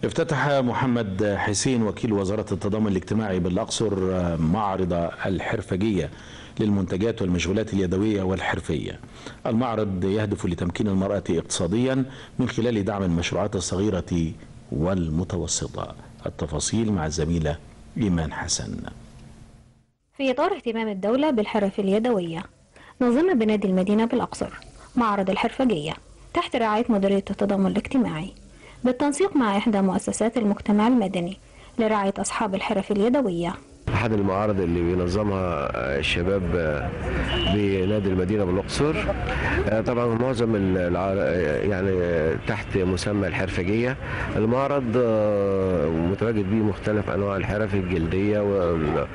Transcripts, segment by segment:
افتتح محمد حسين وكيل وزارة التضامن الاجتماعي بالأقصر معرض الحرفجية للمنتجات والمشغولات اليدوية والحرفية المعرض يهدف لتمكين المرأة اقتصاديا من خلال دعم المشروعات الصغيرة والمتوسطة التفاصيل مع الزميلة إيمان حسن في إطار اهتمام الدولة بالحرف اليدوية نظم بنادي المدينة بالأقصر معرض الحرفجية تحت رعاية مديرية التضامن الاجتماعي بالتنسيق مع إحدى مؤسسات المجتمع المدني لرعاية أصحاب الحرف اليدوية احد المعارض اللي بينظمها الشباب بنادي المدينه بالاقصر طبعا معظم الع- يعني تحت مسمى الحرفجيه المعرض متواجد بيه مختلف انواع الحرف الجلديه وال-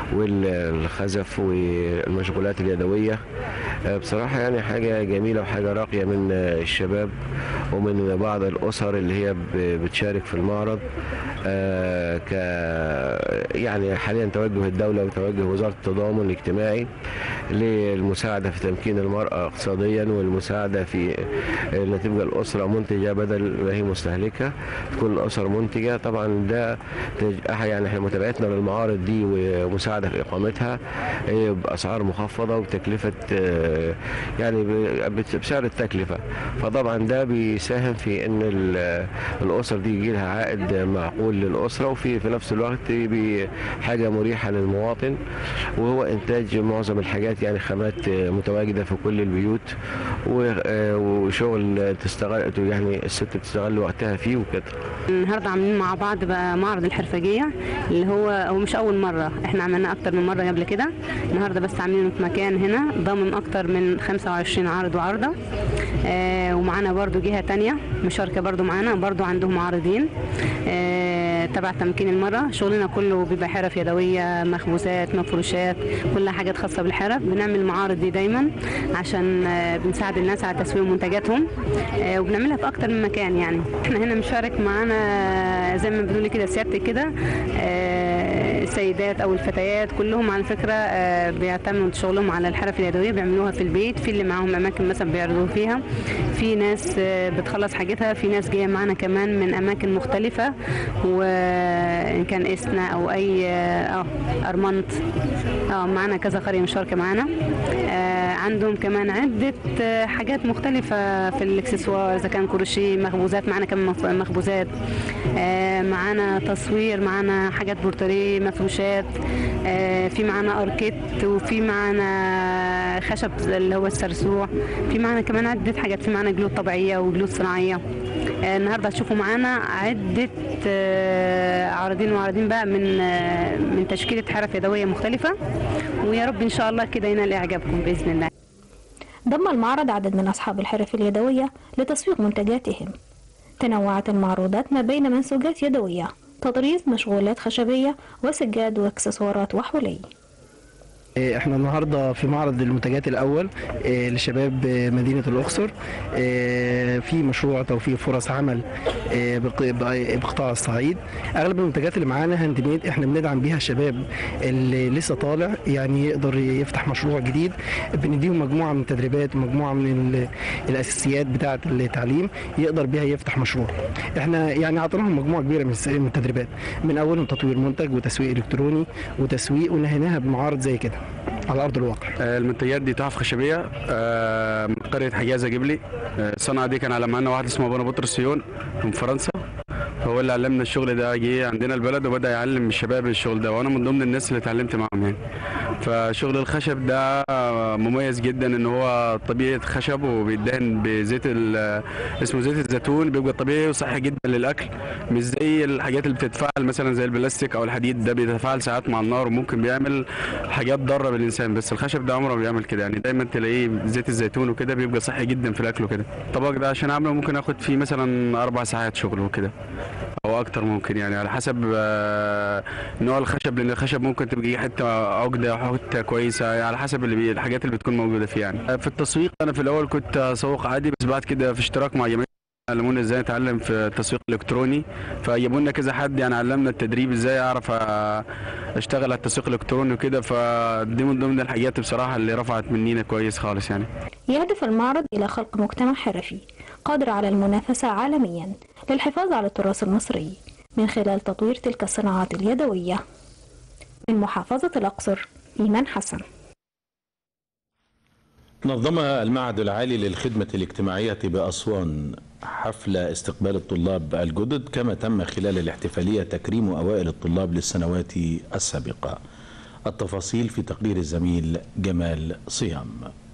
والخزف والمشغولات اليدويه بصراحه يعني حاجه جميله وحاجه راقيه من الشباب ومن بعض الاسر اللي هي ب- بتشارك في المعرض آه، ك يعني حاليا توجه الدوله وتوجه وزاره التضامن الاجتماعي للمساعده في تمكين المراه اقتصاديا والمساعده في ان تبقى الاسره منتجه بدل ما هي مستهلكه تكون الاسر منتجه طبعا ده تج- يعني احنا متابعتنا للمعارض دي ومساعده في اقامتها آه، باسعار مخفضه وبتكلفه آه، يعني ب- بت- بسعر التكلفه فطبعا ده بيساهم في ان ال- الاسر دي يجي لها عائد معقول للاسره وفي في نفس الوقت بحاجه مريحه للمواطن وهو انتاج معظم الحاجات يعني خامات متواجده في كل البيوت و- آه، وشغل تستغل يعني الست بتستغل وقتها فيه وكده النهارده عاملين مع بعض بقى معرض الحرفجيه اللي هو هو مش اول مره احنا عملناه اكتر من مره قبل كده النهارده بس عاملينه في مكان هنا ضامن اكتر من 25 عرض وعارضه آه ومعانا برضو جهه تانية مشاركه برضو معانا برضو عندهم معارضين آه تبع تمكين المرأة شغلنا كله بيبقى حرف يدوية مخبوزات مفروشات كل حاجات خاصة بالحرف بنعمل المعارض دي دايما عشان آه بنساعد الناس على تسويق منتجاتهم آه وبنعملها في أكتر من مكان يعني احنا هنا مشارك معانا زي ما بنقول كده سيادتك كده آه السيدات أو الفتيات كلهم على فكرة آه بيعتمدوا شغلهم على الحرف اليدوية بيعملوها في البيت في اللي معاهم أماكن مثلا بيعرضوا فيها في ناس آه بتخلص حاجتها في ناس جاية معانا كمان من أماكن مختلفة وإن كان إسنا أو أي اه أرمنت اه معانا كذا قرية مشاركة معانا آه عندهم كمان عدة آه حاجات مختلفة في الاكسسوار إذا كان كروشيه مخبوزات معانا كمان مخ- مخبوزات آه معانا تصوير معانا حاجات بورتريه مفروشات آه في معانا أركيت وفي معانا خشب اللي هو السرسوع في معانا كمان عدة حاجات في معانا جلود طبيعية وجلود صناعية آه النهارده هتشوفوا معانا عدة آه عارضين وعارضين بقى من آه من تشكيلة حرف يدوية مختلفة ويا رب إن شاء الله كده ينال إعجابكم بإذن الله ضم المعرض عدد من أصحاب الحرف اليدوية لتسويق منتجاتهم تنوعت المعروضات ما بين منسوجات يدوية تطريز مشغولات خشبية وسجاد واكسسوارات وحولي إيه، احنا النهارده في معرض المنتجات الاول إيه، لشباب إيه، مدينه الاقصر إيه، في مشروع توفير فرص عمل إيه، بق- بق- بقطاع الصعيد اغلب المنتجات اللي معانا هاند ميد احنا بندعم بيها الشباب اللي لسه طالع يعني يقدر يفتح مشروع جديد بنديهم مجموعه من التدريبات ومجموعه من ال- الاساسيات بتاعه التعليم يقدر بيها يفتح مشروع احنا يعني عطيناهم مجموعه كبيره من الس- من التدريبات من اولهم تطوير منتج وتسويق الكتروني وتسويق ونهيناها بمعارض زي كده على ارض الواقع آه، المنتجات دي تحف خشبيه آه، من قريه حجازه جبلي آه، الصنعه دي كان على معانا واحد اسمه ابونا بطرس سيون من فرنسا هو اللي علمنا الشغل ده جه عندنا البلد وبدا يعلم الشباب الشغل ده وانا من ضمن الناس اللي اتعلمت معاهم يعني فشغل الخشب ده مميز جدا ان هو طبيعه خشب وبيدهن بزيت ال- اسمه زيت الزيتون بيبقى طبيعي وصحي جدا للاكل مش زي الحاجات اللي بتتفاعل مثلا زي البلاستيك او الحديد ده بيتفاعل ساعات مع النار وممكن بيعمل حاجات ضاره بالانسان بس الخشب ده عمره ما بيعمل كده يعني دايما تلاقيه زيت الزيتون وكده بيبقى صحي جدا في الاكل وكده الطبق ده عشان اعمله ممكن اخد فيه مثلا اربع ساعات شغل وكده او اكتر ممكن يعني على حسب آه، نوع الخشب لان الخشب ممكن تبقى حته عقده او حته كويسه يعني على حسب اللي بي الحاجات اللي بتكون موجوده فيه يعني في التسويق انا في الاول كنت اسوق عادي بس بعد كده في اشتراك مع جمعيه علمونا ازاي نتعلم في التسويق الالكتروني فجابوا لنا كذا حد يعني علمنا التدريب ازاي اعرف آه، اشتغل على التسويق الالكتروني وكده فدي من ضمن الحاجات بصراحه اللي رفعت منينا كويس خالص يعني يهدف المعرض إلى خلق مجتمع حرفي قادر على المنافسة عالميا للحفاظ على التراث المصري من خلال تطوير تلك الصناعات اليدوية من محافظة الأقصر إيمان حسن نظم المعهد العالي للخدمة الاجتماعية بأسوان حفل استقبال الطلاب الجدد كما تم خلال الاحتفالية تكريم أوائل الطلاب للسنوات السابقة التفاصيل في تقرير الزميل جمال صيام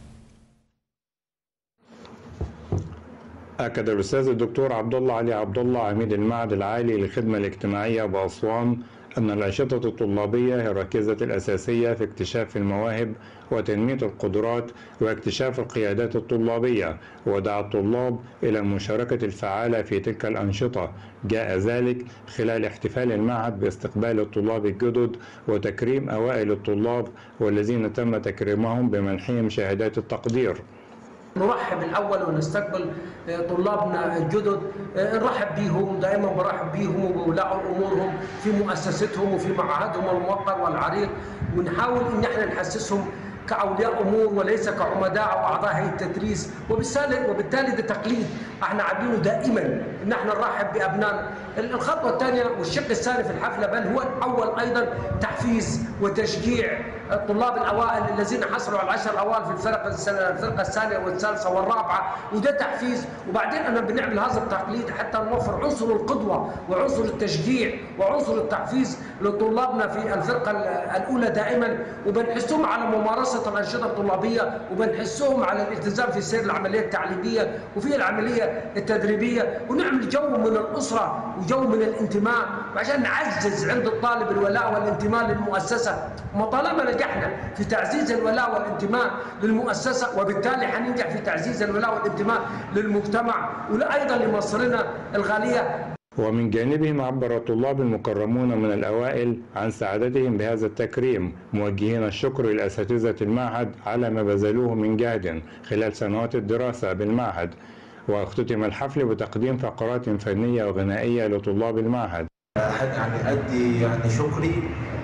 أكد الأستاذ الدكتور عبد الله علي عبد الله عميد المعهد العالي للخدمة الاجتماعية بأسوان أن الأنشطة الطلابية هي الركيزة الأساسية في اكتشاف المواهب وتنمية القدرات واكتشاف القيادات الطلابية ودعا الطلاب إلى المشاركة الفعالة في تلك الأنشطة جاء ذلك خلال احتفال المعهد باستقبال الطلاب الجدد وتكريم أوائل الطلاب والذين تم تكريمهم بمنحهم شهادات التقدير نرحب الاول ونستقبل طلابنا الجدد نرحب بيهم دائما برحب بيهم وبولاء امورهم في مؤسستهم وفي معهدهم الموقر والعريق ونحاول ان احنا نحسسهم كاولياء امور وليس كعمداء او اعضاء هيئه التدريس وبالتالي وبالتالي ده تقليد احنا عاملينه دائما ان احنا نرحب بابنائنا الخطوه الثانيه والشق الثاني في الحفله بل هو الاول ايضا تحفيز وتشجيع الطلاب الاوائل الذين حصلوا على العشر الاوائل في الفرق السنه الفرقه الثانيه والثالثه والرابعه وده تحفيز وبعدين انا بنعمل هذا التقليد حتى نوفر عنصر القدوه وعنصر التشجيع وعنصر التحفيز لطلابنا في الفرقه الاولى دائما وبنحسهم على ممارسه الانشطه الطلابيه وبنحسهم على الالتزام في سير العمليه التعليميه وفي العمليه التدريبيه ونعمل جو من الاسره وجو من الانتماء عشان نعزز عند الطالب الولاء والانتماء للمؤسسه وطالما نجحنا في تعزيز الولاء والانتماء للمؤسسه وبالتالي حننجح في تعزيز الولاء والانتماء للمجتمع وايضا لمصرنا الغاليه ومن جانبهم عبر الطلاب المكرمون من الأوائل عن سعادتهم بهذا التكريم موجهين الشكر لأساتذة المعهد على ما بذلوه من جهد خلال سنوات الدراسة بالمعهد واختتم الحفل بتقديم فقرات فنية وغنائية لطلاب المعهد أحب يعني أدي يعني شكري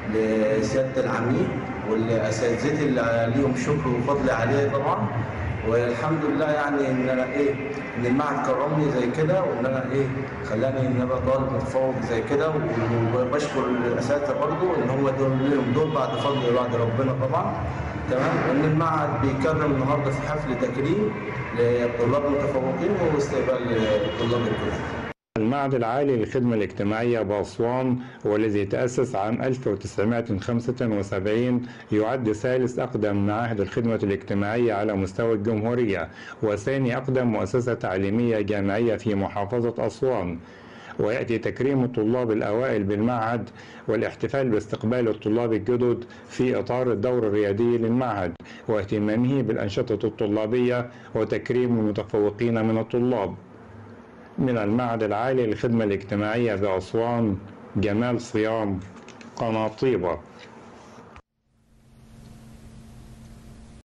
لسيادة العميد والأساتذتي اللي ليهم شكر وفضل عليه طبعا والحمد لله يعني ان انا ايه ان المعهد كرمني زي كده وان انا ايه خلاني ان ابقى طالب متفوق زي كده وبشكر الاساتذه برضو ان هو دول لهم دول بعد فضل بعد ربنا طبعا تمام ان المعهد بيكرم النهارده في حفل تكريم للطلاب المتفوقين واستقبال الطلاب الجدد المعهد العالي للخدمة الاجتماعية بأسوان والذي تأسس عام 1975 يعد ثالث أقدم معاهد الخدمة الاجتماعية على مستوى الجمهورية وثاني أقدم مؤسسة تعليمية جامعية في محافظة أسوان ويأتي تكريم الطلاب الأوائل بالمعهد والاحتفال باستقبال الطلاب الجدد في إطار الدور الريادي للمعهد واهتمامه بالأنشطة الطلابية وتكريم المتفوقين من الطلاب من المعهد العالي للخدمة الاجتماعية بأسوان جمال صيام قناطيبة